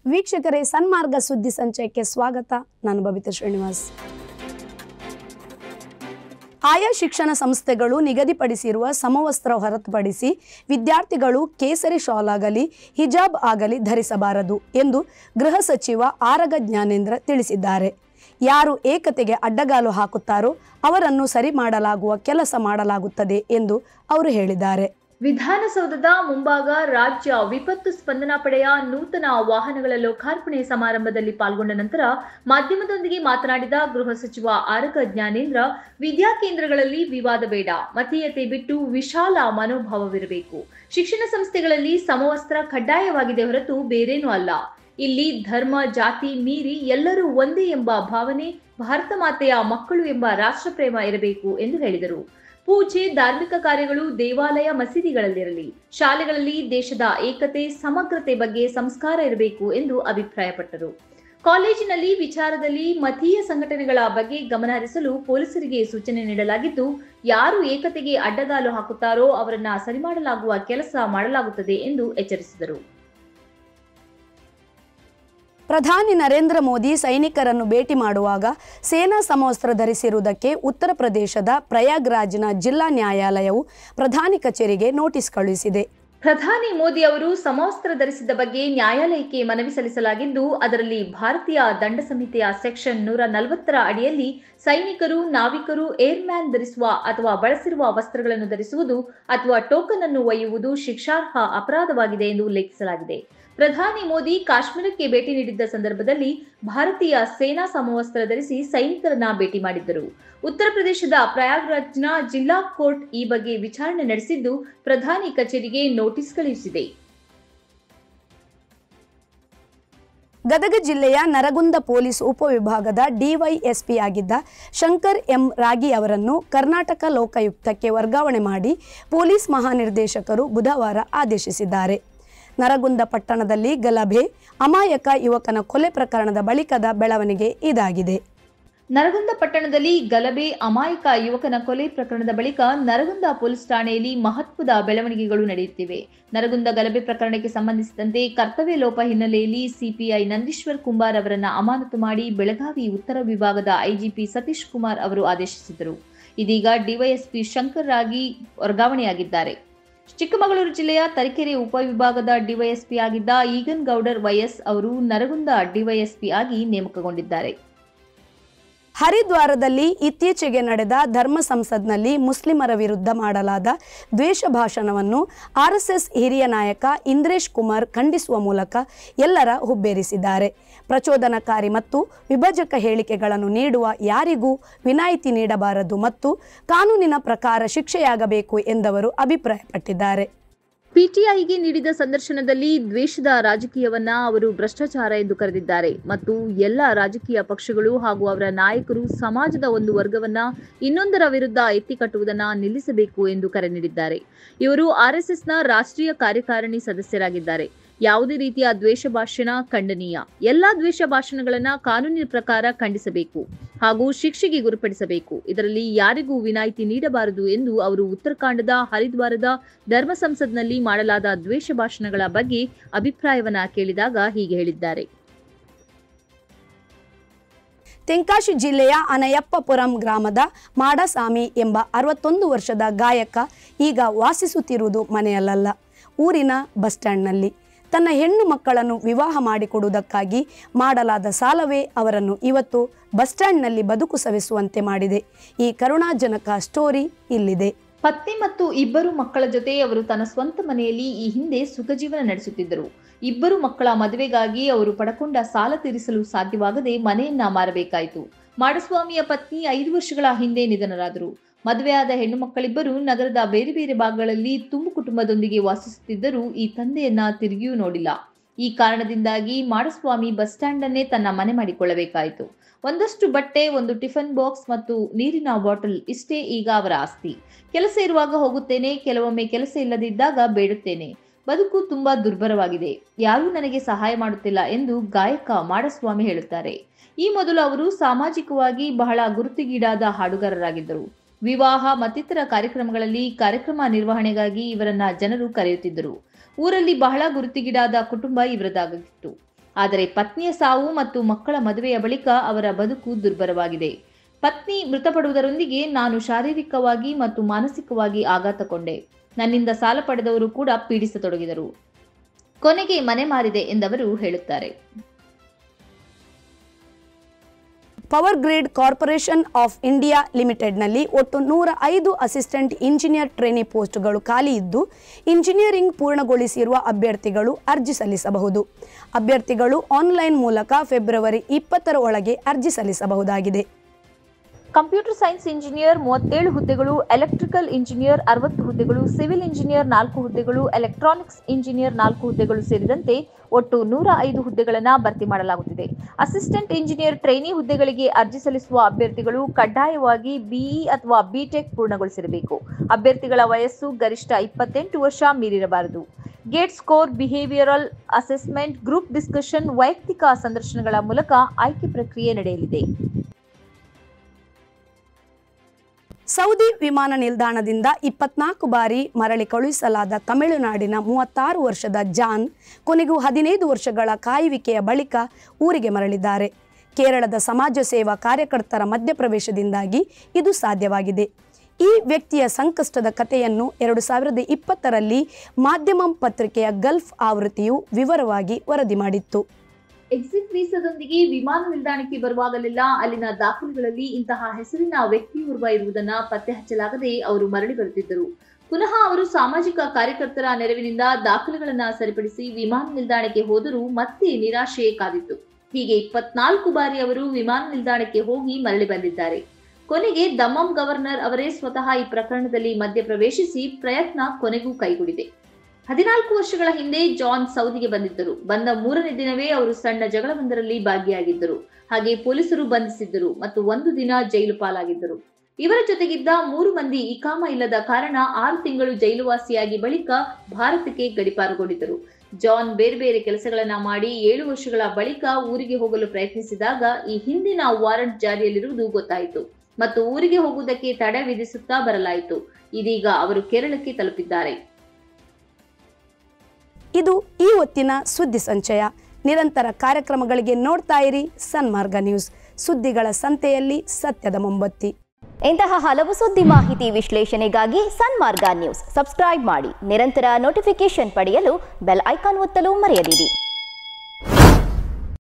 ವೀಕ್ಷಕರೇ ಸನ್ಮಾರ್ಗ ಸುದ್ದಿ ಸಂಚಯಕ್ಕೆ ಸ್ವಾಗತ ನಾನು ಬಬಿತಾ ಶ್ರೀನಿವಾಸ್ ಆಯಾ ಶಿಕ್ಷಣ ಸಂಸ್ಥೆಗಳು ನಿಗದಿಪಡಿಸಿರುವ ಸಮವಸ್ತ್ರ ಹೊರತುಪಡಿಸಿ ವಿದ್ಯಾರ್ಥಿಗಳು ಕೇಸರಿ ಶಾಲ್ ಆಗಲಿ ಹಿಜಾಬ್ ಆಗಲಿ ಧರಿಸಬಾರದು ಎಂದು ಗೃಹ ಸಚಿವ ಆರಗ ಜ್ಞಾನೇಂದ್ರ ತಿಳಿಸಿದ್ದಾರೆ ಯಾರು ಏಕತೆಗೆ ಅಡ್ಡಗಾಲು ಹಾಕುತ್ತಾರೋ ಅವರನ್ನು ಸರಿ ಮಾಡಲಾಗುವ ಕೆಲಸ ಮಾಡಲಾಗುತ್ತದೆ ಎಂದು ಅವರು ಹೇಳಿದ್ದಾರೆ ವಿಧಾನಸೌಧದ ಮುಂಭಾಗ ರಾಜ್ಯ ವಿಪತ್ತು ಸ್ಪಂದನಾ ಪಡೆಯ ನೂತನ ವಾಹನಗಳ ಲೋಕಾರ್ಪಣೆ ಸಮಾರಂಭದಲ್ಲಿ ಪಾಲ್ಗೊಂಡ ನಂತರ ಮಾಧ್ಯಮದೊಂದಿಗೆ ಮಾತನಾಡಿದ ಗೃಹ ಸಚಿವ ಆರಗ ಜ್ಞಾನೇಂದ್ರ ವಿದ್ಯಾಕೇಂದ್ರಗಳಲ್ಲಿ ವಿವಾದ ಬೇಡ ಮತೀಯತೆ ಬಿಟ್ಟು ವಿಶಾಲ ಮನೋಭಾವವಿರಬೇಕು ಶಿಕ್ಷಣ ಸಂಸ್ಥೆಗಳಲ್ಲಿ ಸಮವಸ್ತ್ರ ಕಡ್ಡಾಯವಾಗಿದೆ ಹೊರತು ಬೇರೇನೂ ಅಲ್ಲ ಇಲ್ಲಿ ಧರ್ಮ ಜಾತಿ ಮೀರಿ ಎಲ್ಲರೂ ಒಂದೇ ಎಂಬ ಭಾವನೆ ಭಾರತ ಮಾತೆಯ ಮಕ್ಕಳು ಎಂಬ ರಾಷ್ಟ್ರಪ್ರೇಮ ಇರಬೇಕು ಎಂದು ಹೇಳಿದರು ಪೂಜೆ ಧಾರ್ಮಿಕ ಕಾರ್ಯಗಳು ದೇವಾಲಯ ಮಸೀದಿಗಳಲ್ಲಿರಲಿ ಶಾಲೆಗಳಲ್ಲಿ ದೇಶದ ಏಕತೆ ಸಮಗ್ರತೆ ಬಗ್ಗೆ ಸಂಸ್ಕಾರ ಇರಬೇಕು ಎಂದು ಅಭಿಪ್ರಾಯಪಟ್ಟರು ಕಾಲೇಜಿನಲ್ಲಿ ವಿಚಾರದಲ್ಲಿ ಮತೀಯ ಸಂಘಟನೆಗಳ ಬಗ್ಗೆ ಗಮನ ಹರಿಸಲು ಪೊಲೀಸರಿಗೆ ಸೂಚನೆ ನೀಡಲಾಗಿದ್ದು ಯಾರು ಏಕತೆಗೆ ಅಡ್ಡಗಾಲು ಹಾಕುತ್ತಾರೋ ಅವರನ್ನ ಸರಿ ಮಾಡಲಾಗುವ ಕೆಲಸ ಮಾಡಲಾಗುತ್ತದೆ ಎಂದು ಎಚ್ಚರಿಸಿದರು ಪ್ರಧಾನಿ ನರೇಂದ್ರ ಮೋದಿ ಸೈನಿಕರನ್ನು ಭೇಟಿ ಮಾಡುವಾಗ ಸೇನಾ ಸಮವಸ್ತ್ರ ಧರಿಸಿರುವುದಕ್ಕೆ ಉತ್ತರ ಪ್ರದೇಶದ ಪ್ರಯಾಗ್ರಾಜ್ನ ಜಿಲ್ಲಾ ನ್ಯಾಯಾಲಯವು ಪ್ರಧಾನಿ ಕಚೇರಿಗೆ ನೋಟಿಸ್ ಕಳುಹಿಸಿದೆ ಪ್ರಧಾನಿ ಮೋದಿ ಅವರು ಸಮವಸ್ತ್ರ ಧರಿಸಿದ ಬಗ್ಗೆ ನ್ಯಾಯಾಲಯಕ್ಕೆ ಮನವಿ ಸಲ್ಲಿಸಲಾಗಿದ್ದು ಅದರಲ್ಲಿ ಭಾರತೀಯ ದಂಡ ಸಂಹಿತೆಯ ಸೆಕ್ಷನ್ ನೂರ ನಲವತ್ತರ ಅಡಿಯಲ್ಲಿ ಸೈನಿಕರು ನಾವಿಕರು ಏರ್ಮ್ಯಾನ್ ಧರಿಸುವ ಅಥವಾ ಬಳಸಿರುವ ವಸ್ತ್ರಗಳನ್ನು ಧರಿಸುವುದು ಅಥವಾ ಟೋಕನ್ ಅನ್ನು ಒಯ್ಯುವುದು ಶಿಕ್ಷಾರ್ಹ ಅಪರಾಧವಾಗಿದೆ ಎಂದು ಉಲ್ಲೇಖಿಸಲಾಗಿದೆ ಪ್ರಧಾನಿ ಮೋದಿ ಕಾಶ್ಮೀರಕ್ಕೆ ಭೇಟಿ ನೀಡಿದ್ದ ಸಂದರ್ಭದಲ್ಲಿ ಭಾರತೀಯ ಸೇನಾ ಸಮವಸ್ತ್ರ ಧರಿಸಿ ಸೈನಿಕರನ್ನ ಭೇಟಿ ಮಾಡಿದ್ದರು ಉತ್ತರ ಪ್ರದೇಶದ ಪ್ರಯಾಗ್ರಾಜ್ನ ಜಿಲ್ಲಾ ಕೋರ್ಟ್ ಈ ಬಗ್ಗೆ ವಿಚಾರಣೆ ನಡೆಸಿದ್ದು ಪ್ರಧಾನಿ ಕಚೇರಿಗೆ ನೋಟಿಸ್ ಕಳುಹಿಸಿದೆ ಗದಗ ಜಿಲ್ಲೆಯ ನರಗುಂದ ಪೊಲೀಸ್ ಉಪವಿಭಾಗದ ಡಿವೈಎಸ್ಪಿ ಆಗಿದ್ದ ಶಂಕರ್ ಎಂ ರಾಗಿ ಅವರನ್ನು ಕರ್ನಾಟಕ ಲೋಕಾಯುಕ್ತಕ್ಕೆ ವರ್ಗಾವಣೆ ಮಾಡಿ ಪೊಲೀಸ್ ಮಹಾನಿರ್ದೇಶಕರು ಬುಧವಾರ ಆದೇಶಿಸಿದ್ದಾರೆ ನರಗುಂದ ಪಟ್ಟಣದಲ್ಲಿ ಗಲಭೆ ಅಮಾಯಕ ಯುವಕನ ಕೊಲೆ ಪ್ರಕರಣದ ಬಳಿಕದ ಬೆಳವಣಿಗೆ ಇದಾಗಿದೆ ನರಗುಂದ ಪಟ್ಟಣದಲ್ಲಿ ಗಲಭೆ ಅಮಾಯಕ ಯುವಕನ ಕೊಲೆ ಪ್ರಕರಣದ ಬಳಿಕ ನರಗುಂದ ಪೊಲೀಸ್ ಠಾಣೆಯಲ್ಲಿ ಮಹತ್ವದ ಬೆಳವಣಿಗೆಗಳು ನಡೆಯುತ್ತಿವೆ ನರಗುಂದ ಗಲಭೆ ಪ್ರಕರಣಕ್ಕೆ ಸಂಬಂಧಿಸಿದಂತೆ ಕರ್ತವ್ಯ ಲೋಪ ಹಿನ್ನೆಲೆಯಲ್ಲಿ ಸಿಪಿಐ ನಂದೀಶ್ವರ್ ಕುಂಬಾರ್ ಅವರನ್ನ ಅಮಾನತು ಮಾಡಿ ಬೆಳಗಾವಿ ಉತ್ತರ ವಿಭಾಗದ ಐಜಿಪಿ ಸತೀಶ್ ಕುಮಾರ್ ಅವರು ಆದೇಶಿಸಿದರು ಇದೀಗ ಡಿವೈಎಸ್ಪಿ ಶಂಕರ್ ರಾಗಿ ವರ್ಗಾವಣೆಯಾಗಿದ್ದಾರೆ ಚಿಕ್ಕಮಗಳೂರು ಜಿಲ್ಲೆಯ ತರೀಕೆರೆ ಉಪವಿಭಾಗದ ಡಿವೈಎಸ್ಪಿ ಆಗಿದ್ದ ಈಗನ್ ಗೌಡರ್ ವೈಎಸ್ ಅವರು ನರಗುಂದ ಡಿವೈಎಸ್ಪಿ ಆಗಿ ನೇಮಕಗೊಂಡಿದ್ದಾರೆ ಹರಿದ್ವಾರದಲ್ಲಿ ಇತ್ತೀಚೆಗೆ ನಡೆದ ಧರ್ಮ ಸಂಸದ್ನಲ್ಲಿ ಮುಸ್ಲಿಮರ ವಿರುದ್ಧ ಮಾಡಲಾದ ದ್ವೇಷ ಭಾಷಣವನ್ನು ಆರ್ಎಸ್ಎಸ್ ಹಿರಿಯ ನಾಯಕ ಇಂದ್ರೇಶ್ ಕುಮಾರ್ ಖಂಡಿಸುವ ಮೂಲಕ ಎಲ್ಲರ ಹುಬ್ಬೇರಿಸಿದ್ದಾರೆ ಪ್ರಚೋದನಕಾರಿ ಮತ್ತು ವಿಭಜಕ ಹೇಳಿಕೆಗಳನ್ನು ನೀಡುವ ಯಾರಿಗೂ ವಿನಾಯಿತಿ ನೀಡಬಾರದು ಮತ್ತು ಕಾನೂನಿನ ಪ್ರಕಾರ ಶಿಕ್ಷೆಯಾಗಬೇಕು ಎಂದವರು ಅಭಿಪ್ರಾಯಪಟ್ಟಿದ್ದಾರೆ ಪಿಟಿಐಗೆ ನೀಡಿದ ಸಂದರ್ಶನದಲ್ಲಿ ದ್ವೇಷದ ರಾಜಕೀಯವನ್ನ ಅವರು ಭ್ರಷ್ಟಾಚಾರ ಎಂದು ಕರೆದಿದ್ದಾರೆ ಮತ್ತು ಎಲ್ಲ ರಾಜಕೀಯ ಪಕ್ಷಗಳು ಹಾಗೂ ಅವರ ನಾಯಕರು ಸಮಾಜದ ಒಂದು ವರ್ಗವನ್ನ ಇನ್ನೊಂದರ ವಿರುದ್ಧ ಎತ್ತಿಕಟ್ಟುವುದನ್ನ ನಿಲ್ಲಿಸಬೇಕು ಎಂದು ಕರೆ ನೀಡಿದ್ದಾರೆ ಇವರು ಆರ್ಎಸ್ಎಸ್ನ ರಾಷ್ಟ್ರೀಯ ಕಾರ್ಯಕಾರಿಣಿ ಸದಸ್ಯರಾಗಿದ್ದಾರೆ ಯಾವುದೇ ರೀತಿಯ ದ್ವೇಷ ಭಾಷಣ ಖಂಡನೀಯ ಎಲ್ಲಾ ದ್ವೇಷ ಭಾಷಣಗಳನ್ನ ಕಾನೂನಿನ ಪ್ರಕಾರ ಖಂಡಿಸಬೇಕು ಹಾಗೂ ಶಿಕ್ಷೆಗೆ ಗುರುಪಡಿಸಬೇಕು ಇದರಲ್ಲಿ ಯಾರಿಗೂ ವಿನಾಯಿತಿ ನೀಡಬಾರದು ಎಂದು ಅವರು ಉತ್ತರಾಖಂಡದ ಹರಿದ್ವಾರದ ಧರ್ಮ ಸಂಸದ್ನಲ್ಲಿ ಮಾಡಲಾದ ದ್ವೇಷ ಭಾಷಣಗಳ ಬಗ್ಗೆ ಅಭಿಪ್ರಾಯವನ್ನ ಕೇಳಿದಾಗ ಹೀಗೆ ಹೇಳಿದ್ದಾರೆ ತೆಂಕಾಶಿ ಜಿಲ್ಲೆಯ ಅನಯಪ್ಪಪುರಂ ಗ್ರಾಮದ ಮಾಡಸಾಮಿ ಎಂಬ ಅರವತ್ತೊಂದು ವರ್ಷದ ಗಾಯಕ ಈಗ ವಾಸಿಸುತ್ತಿರುವುದು ಮನೆಯಲ್ಲ ಊರಿನ ಬಸ್ ಸ್ಟ್ಯಾಂಡ್ನಲ್ಲಿ ತನ್ನ ಹೆಣ್ಣು ಮಕ್ಕಳನ್ನು ವಿವಾಹ ಮಾಡಿಕೊಡುವುದಕ್ಕಾಗಿ ಮಾಡಲಾದ ಸಾಲವೇ ಅವರನ್ನು ಇವತ್ತು ಬಸ್ ಸ್ಟ್ಯಾಂಡ್ನಲ್ಲಿ ಬದುಕು ಸವೆಸುವಂತೆ ಮಾಡಿದೆ ಈ ಕರುಣಾಜನಕ ಸ್ಟೋರಿ ಇಲ್ಲಿದೆ ಪತ್ನಿ ಮತ್ತು ಇಬ್ಬರು ಮಕ್ಕಳ ಜೊತೆ ಅವರು ತನ್ನ ಸ್ವಂತ ಮನೆಯಲ್ಲಿ ಈ ಹಿಂದೆ ಸುಖ ಜೀವನ ನಡೆಸುತ್ತಿದ್ದರು ಇಬ್ಬರು ಮಕ್ಕಳ ಮದುವೆಗಾಗಿ ಅವರು ಪಡಕೊಂಡ ಸಾಲ ತೀರಿಸಲು ಸಾಧ್ಯವಾಗದೆ ಮನೆಯನ್ನ ಮಾರಬೇಕಾಯಿತು ಮಾಡಸ್ವಾಮಿಯ ಪತ್ನಿ ಐದು ವರ್ಷಗಳ ಹಿಂದೆ ನಿಧನರಾದರು ಮದುವೆಯಾದ ಹೆಣ್ಣು ಮಕ್ಕಳಿಬ್ಬರು ನಗರದ ಬೇರೆ ಬೇರೆ ಭಾಗಗಳಲ್ಲಿ ತುಂಬು ಕುಟುಂಬದೊಂದಿಗೆ ವಾಸಿಸುತ್ತಿದ್ದರೂ ಈ ತಂದೆಯನ್ನ ತಿರುಗಿಯೂ ನೋಡಿಲ್ಲ ಈ ಕಾರಣದಿಂದಾಗಿ ಮಾಡಸ್ವಾಮಿ ಬಸ್ ಸ್ಟ್ಯಾಂಡ್ ಅನ್ನೇ ತನ್ನ ಮನೆ ಮಾಡಿಕೊಳ್ಳಬೇಕಾಯಿತು ಒಂದಷ್ಟು ಬಟ್ಟೆ ಒಂದು ಟಿಫನ್ ಬಾಕ್ಸ್ ಮತ್ತು ನೀರಿನ ಬಾಟಲ್ ಇಷ್ಟೇ ಈಗ ಅವರ ಆಸ್ತಿ ಕೆಲಸ ಇರುವಾಗ ಹೋಗುತ್ತೇನೆ ಕೆಲವೊಮ್ಮೆ ಕೆಲಸ ಇಲ್ಲದಿದ್ದಾಗ ಬೇಡುತ್ತೇನೆ ಬದುಕು ತುಂಬಾ ದುರ್ಭರವಾಗಿದೆ ಯಾರೂ ನನಗೆ ಸಹಾಯ ಮಾಡುತ್ತಿಲ್ಲ ಎಂದು ಗಾಯಕ ಮಾಡಸ್ವಾಮಿ ಹೇಳುತ್ತಾರೆ ಈ ಮೊದಲು ಅವರು ಸಾಮಾಜಿಕವಾಗಿ ಬಹಳ ಗುರುತಿಗೀಡಾದ ಹಾಡುಗಾರರಾಗಿದ್ದರು ವಿವಾಹ ಮತ್ತಿತರ ಕಾರ್ಯಕ್ರಮಗಳಲ್ಲಿ ಕಾರ್ಯಕ್ರಮ ನಿರ್ವಹಣೆಗಾಗಿ ಇವರನ್ನ ಜನರು ಕರೆಯುತ್ತಿದ್ದರು ಊರಲ್ಲಿ ಬಹಳ ಗುರುತಿಗೀಡಾದ ಕುಟುಂಬ ಇವರದಾಗಿತ್ತು ಆದರೆ ಪತ್ನಿಯ ಸಾವು ಮತ್ತು ಮಕ್ಕಳ ಮದುವೆಯ ಬಳಿಕ ಅವರ ಬದುಕು ದುರ್ಬರವಾಗಿದೆ ಪತ್ನಿ ಮೃತಪಡುವುದರೊಂದಿಗೆ ನಾನು ಶಾರೀರಿಕವಾಗಿ ಮತ್ತು ಮಾನಸಿಕವಾಗಿ ಆಘಾತಗೊಂಡೆ ನನ್ನಿಂದ ಸಾಲ ಪಡೆದವರು ಕೂಡ ಪೀಡಿಸತೊಡಗಿದರು ಕೊನೆಗೆ ಮನೆ ಮಾರಿದೆ ಎಂದವರು ಹೇಳುತ್ತಾರೆ Power Grid Corporation of India ಲಿಮಿಟೆಡ್ನಲ್ಲಿ ಒಟ್ಟು ನೂರ ಐದು ಅಸಿಸ್ಟೆಂಟ್ ಇಂಜಿನಿಯರ್ ಟ್ರೈನಿ ಪೋಸ್ಟ್ಗಳು ಖಾಲಿ ಇದ್ದು ಇಂಜಿನಿಯರಿಂಗ್ ಪೂರ್ಣಗೊಳಿಸಿರುವ ಅಭ್ಯರ್ಥಿಗಳು ಅರ್ಜಿ ಸಲ್ಲಿಸಬಹುದು ಅಭ್ಯರ್ಥಿಗಳು ಆನ್ಲೈನ್ ಮೂಲಕ ಫೆಬ್ರವರಿ ಇಪ್ಪತ್ತರ ಒಳಗೆ ಅರ್ಜಿ ಸಲ್ಲಿಸಬಹುದಾಗಿದೆ ಕಂಪ್ಯೂಟರ್ ಸೈನ್ಸ್ ಇಂಜಿನಿಯರ್ ಮೂವತ್ತೇಳು ಹುದ್ದೆಗಳು ಎಲೆಕ್ಟ್ರಿಕಲ್ ಇಂಜಿನಿಯರ್ ಅರವತ್ತು ಹುದ್ದೆಗಳು ಸಿವಿಲ್ ಇಂಜಿನಿಯರ್ ನಾಲ್ಕು ಹುದ್ದೆಗಳು ಎಲೆಕ್ಟ್ರಾನಿಕ್ಸ್ ಇಂಜಿನಿಯರ್ ನಾಲ್ಕು ಹುದ್ದೆಗಳು ಸೇರಿದಂತೆ ಒಟ್ಟು ನೂರ ಐದು ಹುದ್ದೆಗಳನ್ನು ಭರ್ತಿ ಮಾಡಲಾಗುತ್ತಿದೆ ಅಸಿಸ್ಟೆಂಟ್ ಇಂಜಿನಿಯರ್ ಟ್ರೈನಿ ಹುದ್ದೆಗಳಿಗೆ ಅರ್ಜಿ ಸಲ್ಲಿಸುವ ಅಭ್ಯರ್ಥಿಗಳು ಕಡ್ಡಾಯವಾಗಿ ಬಿಇ ಅಥವಾ ಬಿಟೆಕ್ ಪೂರ್ಣಗೊಳಿಸಿರಬೇಕು ಅಭ್ಯರ್ಥಿಗಳ ವಯಸ್ಸು ಗರಿಷ್ಠ ಇಪ್ಪತ್ತೆಂಟು ವರ್ಷ ಮೀರಿರಬಾರದು GATE score behavioural assessment group discussion ವೈಯಕ್ತಿಕ ಸಂದರ್ಶನಗಳ ಮೂಲಕ ಆಯ್ಕೆ ಪ್ರಕ್ರಿಯೆ ನಡೆಯಲಿದೆ ಸೌದಿ ವಿಮಾನ ನಿಲ್ದಾಣದಿಂದ ಇಪ್ಪತ್ನಾಲ್ಕು ಬಾರಿ ಮರಳಿ ಕಳುಹಿಸಲಾದ ತಮಿಳುನಾಡಿನ ಮೂವತ್ತಾರು ವರ್ಷದ ಜಾನ್ ಕೊನೆಗೂ ಹದಿನೈದು ವರ್ಷಗಳ ಕಾಯುವಿಕೆಯ ಬಳಿಕ ಊರಿಗೆ ಮರಳಿದ್ದಾರೆ ಕೇರಳದ ಸಮಾಜ ಸೇವಾ ಕಾರ್ಯಕರ್ತರ ಮಧ್ಯಪ್ರವೇಶದಿಂದಾಗಿ ಇದು ಸಾಧ್ಯವಾಗಿದೆ ಈ ವ್ಯಕ್ತಿಯ ಸಂಕಷ್ಟದ ಕಥೆಯನ್ನು ಎರಡು ಸಾವಿರದ ಇಪ್ಪತ್ತರಲ್ಲಿ ಮಾಧ್ಯಮಂ ಪತ್ರಿಕೆಯ ಗಲ್ಫ್ ಆವೃತ್ತಿಯು ವಿವರವಾಗಿ ವರದಿ ಮಾಡಿತ್ತು ಎಕ್ಸಿಟ್ ವೀಸಾದೊಂದಿಗೆ ವಿಮಾನ ನಿಲ್ದಾಣಕ್ಕೆ ಬರುವಾಗಲೆಲ್ಲ ಅಲ್ಲಿನ ದಾಖಲೆಗಳಲ್ಲಿ ಇಂತಹ ಹೆಸರಿನ ವ್ಯಕ್ತಿಯೋರ್ವ ಇರುವುದನ್ನ ಪತ್ತೆ ಹಚ್ಚಲಾಗದೆ ಅವರು ಮರಳಿ ಬರುತ್ತಿದ್ದರು ಪುನಃ ಅವರು ಸಾಮಾಜಿಕ ಕಾರ್ಯಕರ್ತರ ನೆರವಿನಿಂದ ದಾಖಲೆಗಳನ್ನ ಸರಿಪಡಿಸಿ ವಿಮಾನ ನಿಲ್ದಾಣಕ್ಕೆ ಹೋದರೂ ಮತ್ತೆ ನಿರಾಶೆಯೇ ಕಾದಿತ್ತು ಹೀಗೆ ಇಪ್ಪತ್ನಾಲ್ಕು ಬಾರಿ ಅವರು ವಿಮಾನ ನಿಲ್ದಾಣಕ್ಕೆ ಹೋಗಿ ಮರಳಿ ಬಂದಿದ್ದಾರೆ ಕೊನೆಗೆ ದಮ್ಮಂ ಗವರ್ನರ್ ಅವರೇ ಸ್ವತಃ ಈ ಪ್ರಕರಣದಲ್ಲಿ ಮಧ್ಯಪ್ರವೇಶಿಸಿ ಪ್ರಯತ್ನ ಕೊನೆಗೂ ಕೈಗೂಡಿದೆ ಹದಿನಾಲ್ಕು ವರ್ಷಗಳ ಹಿಂದೆ ಜಾನ್ ಸೌದಿಗೆ ಬಂದಿದ್ದರು ಬಂದ ಮೂರನೇ ದಿನವೇ ಅವರು ಸಣ್ಣ ಜಗಳವೊಂದರಲ್ಲಿ ಭಾಗಿಯಾಗಿದ್ದರು ಹಾಗೆ ಪೊಲೀಸರು ಬಂಧಿಸಿದ್ದರು ಮತ್ತು ಒಂದು ದಿನ ಜೈಲು ಪಾಲಾಗಿದ್ದರು ಇವರ ಜೊತೆಗಿದ್ದ ಮೂರು ಮಂದಿ ಇಕಾಮ ಇಲ್ಲದ ಕಾರಣ ಆರು ತಿಂಗಳು ಜೈಲುವಾಸಿಯಾಗಿ ಬಳಿಕ ಭಾರತಕ್ಕೆ ಗಡಿಪಾರುಗೊಂಡಿದ್ದರು ಜಾನ್ ಬೇರೆ ಬೇರೆ ಕೆಲಸಗಳನ್ನ ಮಾಡಿ ಏಳು ವರ್ಷಗಳ ಬಳಿಕ ಊರಿಗೆ ಹೋಗಲು ಪ್ರಯತ್ನಿಸಿದಾಗ ಈ ಹಿಂದಿನ ವಾರಂಟ್ ಜಾರಿಯಲ್ಲಿರುವುದು ಗೊತ್ತಾಯಿತು ಮತ್ತು ಊರಿಗೆ ಹೋಗುವುದಕ್ಕೆ ತಡೆ ವಿಧಿಸುತ್ತಾ ಬರಲಾಯಿತು ಇದೀಗ ಅವರು ಕೇರಳಕ್ಕೆ ತಲುಪಿದ್ದಾರೆ ಇದು ಈ ಹೊತ್ತಿನ ಸುದ್ದಿ ಸಂಚಯ ನಿರಂತರ ಕಾರ್ಯಕ್ರಮಗಳಿಗೆ ನೋಡ್ತಾ ಇರಿ ಸನ್ಮಾರ್ಗ ನ್ಯೂಸ್ ಸುದ್ದಿಗಳ ಸಂತೆಯಲ್ಲಿ ಸತ್ಯದ ಮೊಂಬತ್ತಿ ಇಂತಹ ಹಲವು ಸುದ್ದಿ ಮಾಹಿತಿ ವಿಶ್ಲೇಷಣೆಗಾಗಿ ಸನ್ಮಾರ್ಗ ನ್ಯೂಸ್ ಸಬ್ಸ್ಕ್ರೈಬ್ ಮಾಡಿ ನಿರಂತರ ನೋಟಿಫಿಕೇಶನ್ ಪಡೆಯಲು ಬೆಲ್ ಐಕಾನ್ ಒತ್ತಲು ಮರೆಯದಿರಿ